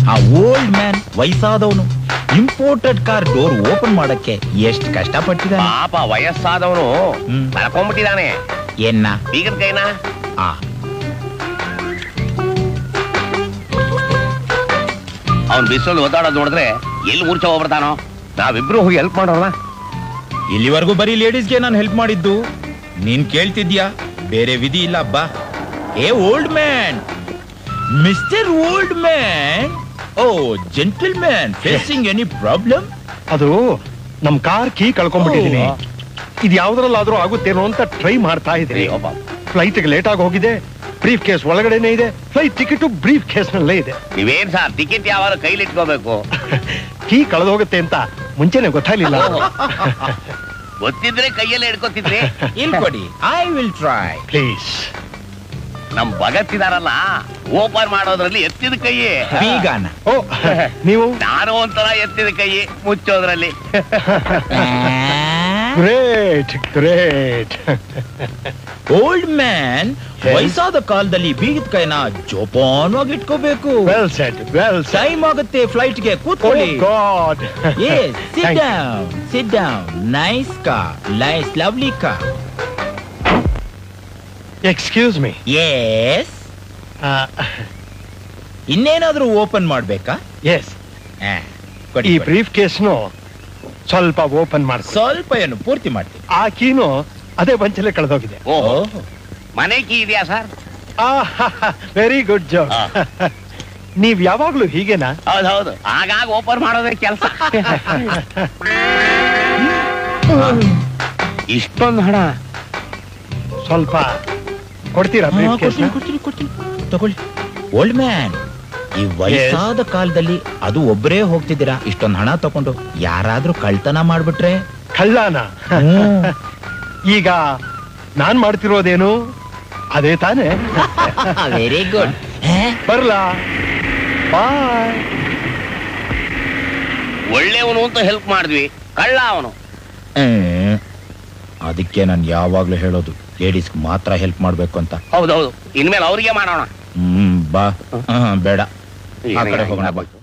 ಆ old man ವಯಸ್ಸಾದವನು imported car door open ಮಾಡಕ್ಕೆ ಎಷ್ಟು ಕಷ್ಟಪಟ್ಟಿದ್ದಾನೆ ಪಾಪ ವಯಸ್ಸಾದವನು ಹ್ಮ್. ಕಳ್ಕೊಂಡ್ಬಿಟ್ಟಿದಾನೆ ಏನ್ನ ಬೀಗದ ಕೈನ ಆ ಅವ್ನ್ ಬಿಸಿಲು ಒದ್ದಾಡೋದು ನೋಡಿದ್ರೆ ಎಲ್ಲಿ ಮೂರ್ಛೆ ಹೋಗ್ಬಿಡ್ತಾನೋ ನಾವಿಬ್ರು ಹೋಗಿ ಹೆಲ್ಪ್ ಮಾಡೋಣ ಇಲ್ಲಿವರೆಗೂ ಬರೀ ಲೇಡೀಸ್ಗೆ ನಾನು ಹೆಲ್ಪ್ ಮಾಡಿದ್ದು ನೀನ್ ಕೇಳ್ತಿದ್ಯಾ ಬೇರೆ ವಿಧಿ ಇಲ್ಲ ಬಾ ಏ old man mister old man ಓ gentleman facing any problem ಅದು ನಮ್ ಕಾರ್ ಕೀ ಕಳ್ಕೊಂಡ್ಬಿಟ್ಟಿದೀನಿ ಓ. ಇದು ಯಾವ್ದ್ರಲ್ಲಾದ್ರೂ ಆಗುತ್ತೇನೋ ಅಂತ ಟ್ರೈ ಮಾಡ್ತಾ ಇದ್ದೀನಿ ಅಯ್ಯೋ ಪಾಪ. ಫ್ಲೈಟ್ ಲೇಟ್ ಆಗಿ ಹೋಗಿದೆ ಬ್ರೀಫ್ ಕೇಸ್ ಒಳಗಡೆನೆ ಇದೆ ಫ್ಲೈಟ್ ಟಿಕೆಟ್ ಬ್ರೀಫ್ ಕೇಸ್ ನಲ್ಲೇ ಇದೆ ನೀವೇನ್ ಸರ್ ಟಿಕೆಟ್ ಯಾವಾಗ ಕೈಲಿ ಇಟ್ಕೋಬೇಕು ಕೀ ಕಳೆದು ಹೋಗುತ್ತೆ ಅಂತ ಮುಂಚೆನೆ ಗೊತ್ತಾಗ್ಲಿಲ್ಲ ಗೊತ್ತಿದ್ರೆ ಕೈಯಲ್ಲೇ ಹಿಡ್ಕೊತಿದ್ರಿ ಇಲ್ಲಿ ಕೊಡಿ ಐ ವಿಲ್ ಟ್ರೈ ಪ್ಲೀಸ್ ನಮ್ ಭಗತ್ ಇದಾರಲ್ಲ ಓಪನ್ ಮಾಡೋದ್ರಲ್ಲಿ ಎತ್ತಿದ ಕೈ ಬೀಗಾನ ಓ ನೀವು ನಾನು ಒಂಥರ ಎತ್ತಿದ ಕೈ ಮುಚ್ಚೋದ್ರಲ್ಲಿ ಗ್ರೇಟ್ ಗ್ರೇಟ್ ಓಲ್ಡ್ ಮ್ಯಾನ್ ವಯಸ್ಸಾದ ಕಾಲದಲ್ಲಿ ಬೀಗದ ಕೈನ ಜೋಪಾನವಾಗಿ ಇಟ್ಕೋಬೇಕು well set well set time ಆಗುತ್ತೆ ಫ್ಲೈಟ್ಗೆ ಓ ಕೂತ್ಕೊಳ್ಳಿ god Yes, sit down, sit down. Nice car, nice, lovely car. Excuse me Yes. ಇನ್ನೇನಾದ್ರೂ ಓಪನ್ ಮಾಡ್ಬೇಕಾ ಎಸ್ ಆ, ಕೊಡಿ, ಈ ಕೊಡಿ. ಬ್ರೀಫ್ ಕೇಸ್ನು ಸ್ವಲ್ಪ ಓಪನ್ ಮಾಡ್ಸೋ ಸ್ವಲ್ಪ ಏನು ಪೂರ್ತಿ ಮಾಡ್ತೀನಿ ಆ ಕೀನು ಅದೇ ಬಂಚಲೆ ಕಳೆದೋಗಿದೆ ಓಹೋ ಓಹ್. ಮನೆ ಕೀ ಇದೆಯಾ ಸರ್ ವೆರಿ ಗುಡ್ ಜೋಕ್ ಆ. ನೀವ್ ಯಾವಾಗ್ಲೂ ಹೀಗೇನಾ ಹೌದೌದು ಆಗಾಗ ಓಪನ್ ಮಾಡೋದೇ ಕೆಲಸ ಇಷ್ಟೊಂದು ಹಣ ಸ್ವಲ್ಪ ಕೊಡ್ತೀರಾ ಹಾ, ಬ್ರೀಫ್ ಕೇಸ್ ಕೊಡ್ತೀನಿ, ಕೊಡ್ತೀನಿ, ಕೊಡ್ತೀನಿ. ತಗೊಳ್ಳಿ ಓಲ್ಡ್ ಮ್ಯಾನ್ ಈ ವಯಸ್ಸಾದ ಕಾಲದಲ್ಲಿ ಅದು ಒಬ್ಬರೇ ಹೋಗ್ತಿದ್ದೀರಾ ಇಷ್ಟೊಂದು ಹಣ ತಗೊಂಡು ಯಾರಾದ್ರೂ ಕಳ್ತನ ಮಾಡ್ಬಿಟ್ರೆ ಕಳ್ಳಾನ ಹ್ಮ್. ಈಗ ನಾನ್ ಮಾಡ್ತಿರೋದೇನು ಅದೇ ತಾನೇ ವೆರಿ ಗುಡ್ ಬರ್ಲಾ ಬಾಯ್ ಒಳ್ಳೆಯವನು ಅಂತ ಹೆಲ್ಪ್ ಮಾಡಿದ್ವಿ ಕಳ್ಳ ಅವನು ಅದಕ್ಕೆ ನಾನು ಯಾವಾಗ್ಲೂ ಹೇಳೋದು ಲೇಡೀಸ್ ಮಾತ್ರ ಹೆಲ್ಪ್ ಮಾಡ್ಬೇಕು ಅಂತ ಹೌದೌದು ಇನ್ಮೇಲೆ ಅವ್ರಿಗೆ ಮಾಡೋಣ ಹ್ಮ್ ಬಾ ಹಾ, ಬೇಡ ಆ ಕಡೆ ಹೋಗೋಣ ಬಾ